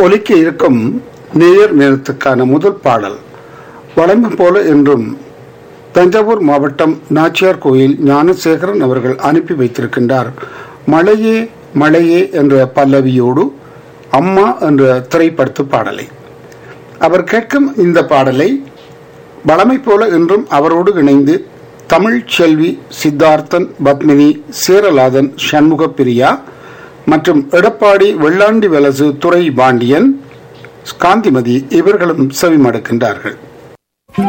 ஒலிக்க இருக்கும் நேயர் நேரத்துக்கான முதல் பாடல் வழமை போல என்றும் தஞ்சாவூர் மாவட்டம் நாச்சியார் கோயில் ஞானசேகரன் அவர்கள் அனுப்பி வைத்திருக்கின்றார் மழையே மழையே என்ற பல்லவியோடு அம்மா என்ற திரைப்படத்து பாடலை அவர் கேட்கும் இந்த பாடலை வளமை போல என்றும் அவரோடு இணைந்து தமிழ் செல்வி சித்தார்த்தன் பத்மினி சேரலாதன் சண்முக பிரியா மற்றும் எடப்பாடி வெள்ளாண்டி வலசு துறை பாண்டியன் காந்திமதி இவர்களும் செவிமடுக்கின்றார்கள்